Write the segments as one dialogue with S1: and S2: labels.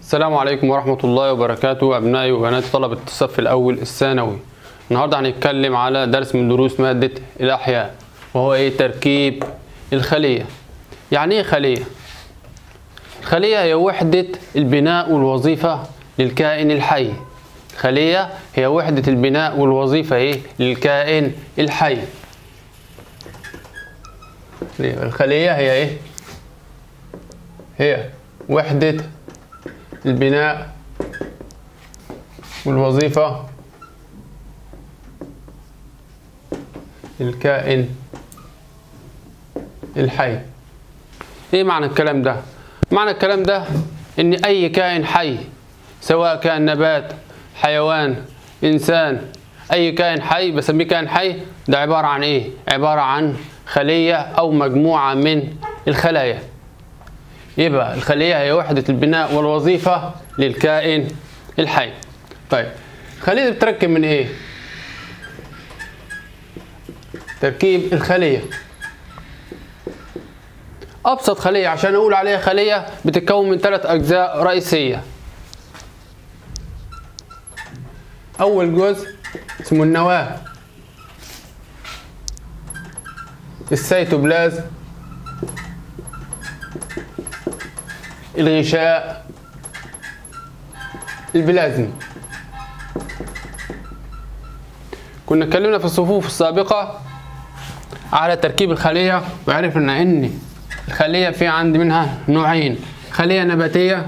S1: السلام عليكم ورحمة الله وبركاته أبنائي وبنات طلبة الصف الأول الثانوي النهاردة هنتكلم على درس من دروس مادة الأحياء وهو إيه تركيب الخلية يعني إيه خلية؟ الخلية هي وحدة البناء والوظيفة للكائن الحي الخلية هي وحدة البناء والوظيفة إيه؟ للكائن الحي الخلية هي إيه؟ هي وحدة البناء والوظيفة الكائن الحي ايه معنى الكلام ده معنى الكلام ده ان اي كائن حي سواء كان نبات حيوان انسان اي كائن حي بسميه كائن حي ده عبارة عن ايه عبارة عن خلية او مجموعة من الخلايا يبقى الخلية هي وحدة البناء والوظيفة للكائن الحي طيب الخلية بتركب من ايه تركيب الخلية أبسط خلية عشان أقول عليها خلية بتتكون من ثلاث أجزاء رئيسية أول جزء اسمه النواة السيتوبلازم الغشاء البلازم كنا اتكلمنا في الصفوف السابقة على تركيب الخلية وعرفنا ان الخلية في عندي منها نوعين خلية نباتية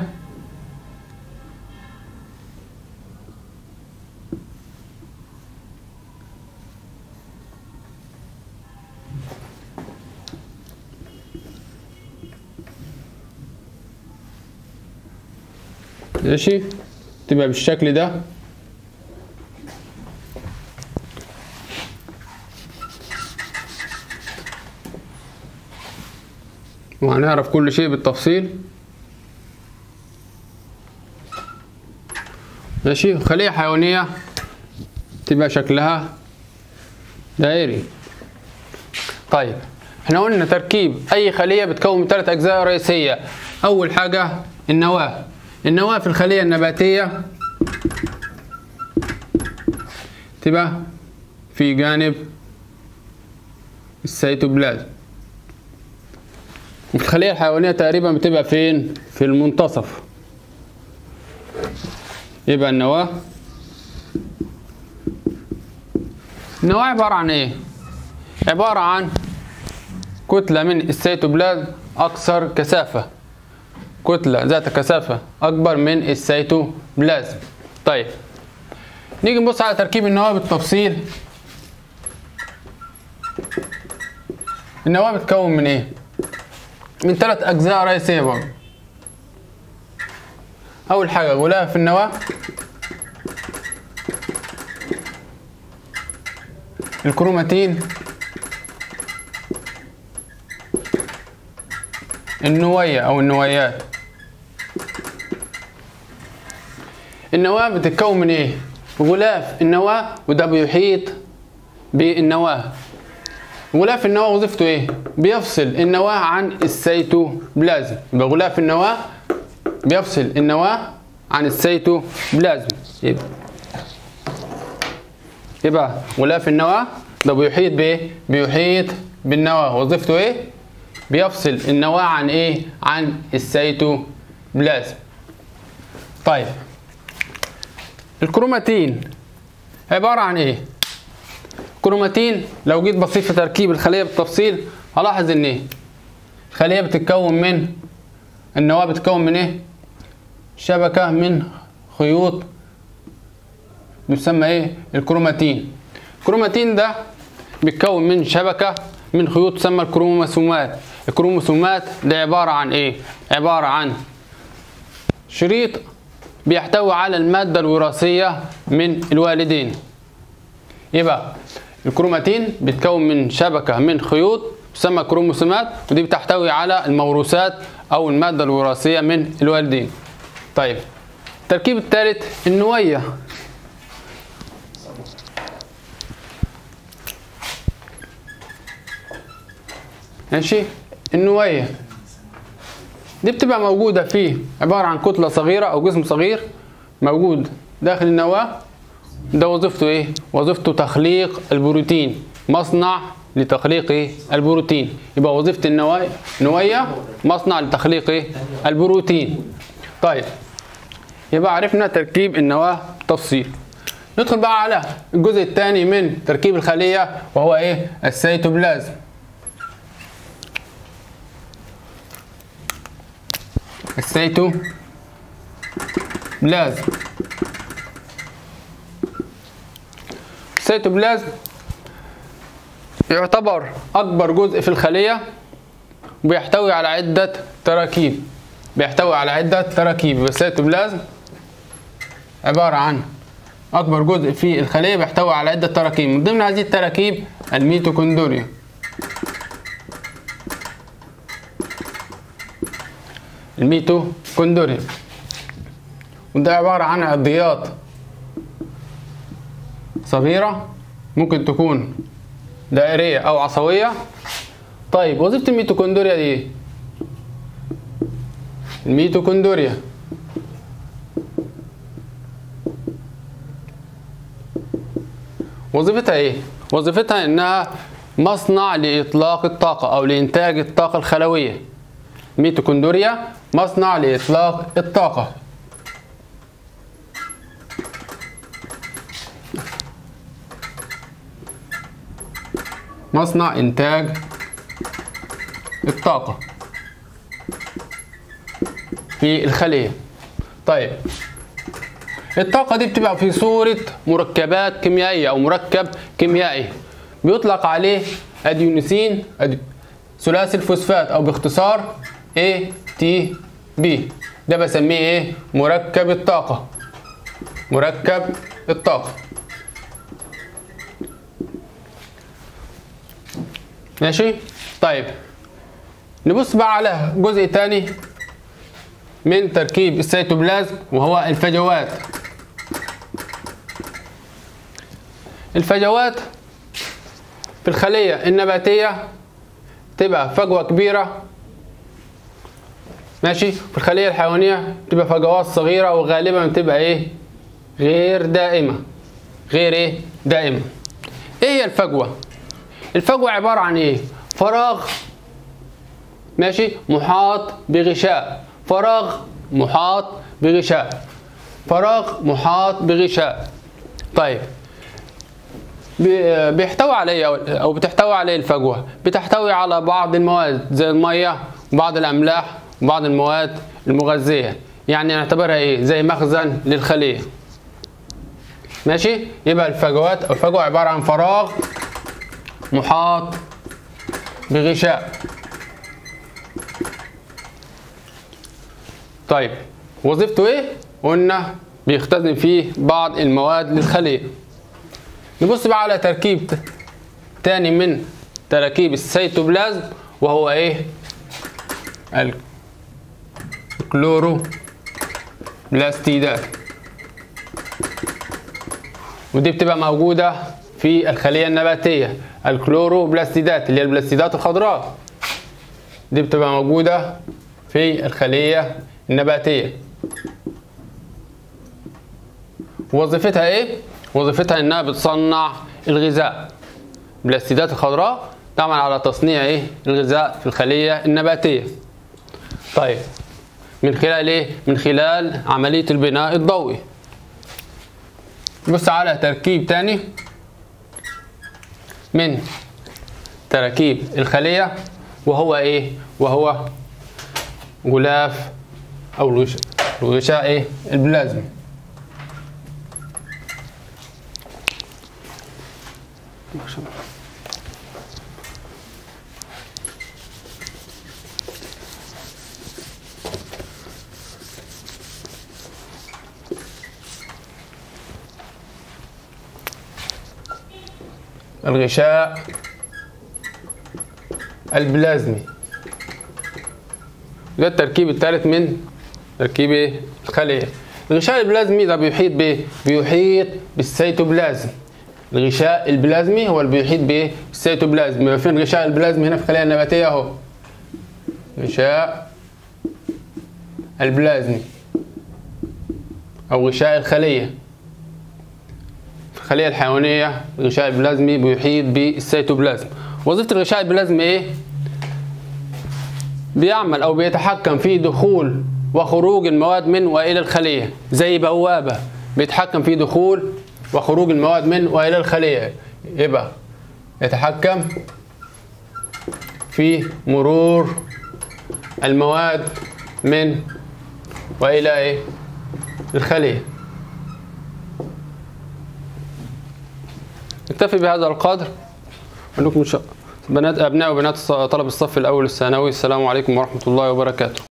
S1: ماشي تبقى بالشكل ده وهنعرف كل شيء بالتفصيل ماشي خلية حيوانية تبقى شكلها دائري طيب احنا قلنا تركيب اي خلية بتكون من ثلاث اجزاء رئيسية اول حاجة النواة النواة في الخلية النباتية تبقى في جانب السيتوبلازم وفي الخلية الحيوانية تقريبا بتبقى فين؟ في المنتصف يبقى النواة النواة عبارة عن ايه؟ عبارة عن كتلة من السيتوبلازم أكثر كثافة كتلة ذات كثافة أكبر من السيتوبلازم طيب نيجي نبص على تركيب النواة بالتفصيل النواة بتكون من ايه؟ من ثلاث أجزاء رئيسية برضه أول حاجة غلاف النواة الكروماتين النوية أو النويات النواة بتتكون من إيه؟ غلاف النواة وده بيحيط بالنواة غلاف النواة وظيفته إيه؟ بيفصل النواة عن السيتوبلازم يبقى غلاف النواة بيفصل النواة عن السيتوبلازم يبقى يبقى غلاف النواة ده بيحيط بإيه؟ بيحيط بالنواة وظيفته إيه؟ بيفصل النواة عن ايه عن السيتوبلازم طيب الكروماتين عبارة عن ايه الكروماتين لو جيت بصيت في تركيب الخلية بالتفصيل هلاحظ ان ايه الخلية بتتكون من النواة بتتكون من ايه شبكة من خيوط يسمى ايه الكروماتين الكروماتين ده بيتكون من شبكة من خيوط تسمى الكروموسومات الكروموسومات ده عبارة عن ايه عبارة عن شريط بيحتوي على المادة الوراثية من الوالدين يبقى الكروماتين بيتكون من شبكة من خيوط تسمى كروموسومات ودي بتحتوي على الموروثات او المادة الوراثية من الوالدين طيب التركيب الثالث النوية ماشي النوية دي بتبقى موجودة في عبارة عن كتلة صغيرة أو جسم صغير موجود داخل النواة ده وظيفته إيه؟ وظيفته تخليق البروتين مصنع لتخليق إيه؟ البروتين يبقى وظيفة النواة نوية مصنع لتخليق إيه؟ البروتين طيب يبقى عرفنا تركيب النواة تفصيل ندخل بقى على الجزء الثاني من تركيب الخلية وهو إيه؟ السيتوبلازم السيتو بلازم السيتوبلازم يعتبر أكبر جزء في الخلية وبيحتوي على عدة تراكيب بيحتوي على عدة تراكيب السيتوبلازم عبارة عن أكبر جزء في الخلية بيحتوي على عدة تراكيب من ضمن هذه التراكيب الميتوكوندريا الميتوكوندريا وده عبارة عن عضيات صغيرة ممكن تكون دائرية أو عصوية طيب وظيفة الميتوكوندريا دي الميتوكوندريا وظيفتها ايه؟ وظيفتها انها مصنع لإطلاق الطاقة أو لإنتاج الطاقة الخلوية ميتوكوندريا مصنع لإطلاق الطاقة مصنع إنتاج الطاقة في الخلية طيب الطاقة دي بتبقى في صورة مركبات كيميائية أو مركب كيميائي بيطلق عليه أديونيسين أدي... ثلاثي الفوسفات أو باختصار ATP ده بسميه إيه؟ مركب الطاقة مركب الطاقة ماشي؟ طيب نبص بقى على جزء تاني من تركيب السيتوبلازم وهو الفجوات الفجوات في الخلية النباتية تبقى فجوة كبيرة ماشي في الخلية الحيوانية تبقى فجوات صغيرة وغالبا بتبقى ايه غير دائمة غير ايه دائمة ايه هي الفجوة الفجوة عبارة عن ايه فراغ ماشي محاط بغشاء فراغ محاط بغشاء فراغ محاط بغشاء طيب بيحتوي عليه او بتحتوي عليه الفجوه بتحتوي على بعض المواد زي الميه وبعض الاملاح وبعض المواد المغذيه يعني نعتبرها ايه زي مخزن للخليه ماشي يبقى الفجوات او الفجوه عباره عن فراغ محاط بغشاء طيب وظيفته ايه قلنا بيختزن فيه بعض المواد للخليه نبص بقى على تركيب تاني من تراكيب السيتوبلازم وهو ايه الكلورو بلاستيدات ودي بتبقى موجودة في الخلية النباتية الكلورو بلاستيدات اللي هي البلاستيدات الخضراء دي بتبقى موجودة في الخلية النباتية وظيفتها ايه؟ وظيفتها انها بتصنع الغذاء البلاستيدات الخضراء تعمل على تصنيع ايه الغذاء في الخليه النباتيه طيب من خلال ايه من خلال عمليه البناء الضوئي بص على تركيب تاني من تراكيب الخليه وهو ايه وهو غلاف او الغشاء الغشاء ايه البلازما الغشاء البلازمي ده التركيب الثالث من تركيب الخلية الغشاء البلازمي ده بيحيط بايه؟ بيحيط بالسيتوبلازم الغشاء البلازمي هو اللي بيحيط بايه؟ بالسيتوبلازم يبقى فين الغشاء البلازمي هنا في الخلية النباتية اهو غشاء البلازمي أو غشاء الخلية في الخلية الحيوانية الغشاء البلازمي بيحيط بالسيتوبلازم وظيفة الغشاء البلازمي إيه؟ بيعمل أو بيتحكم في دخول وخروج المواد من وإلى الخلية زي بوابة بيتحكم في دخول وخروج المواد من وإلى الخلية يبقى يتحكم في مرور المواد من وإلى إيه؟ الخلية نكتفي بهذا القدر ونكمل بنات أبناء وبنات طلب الصف الأول الثانوي السلام عليكم ورحمة الله وبركاته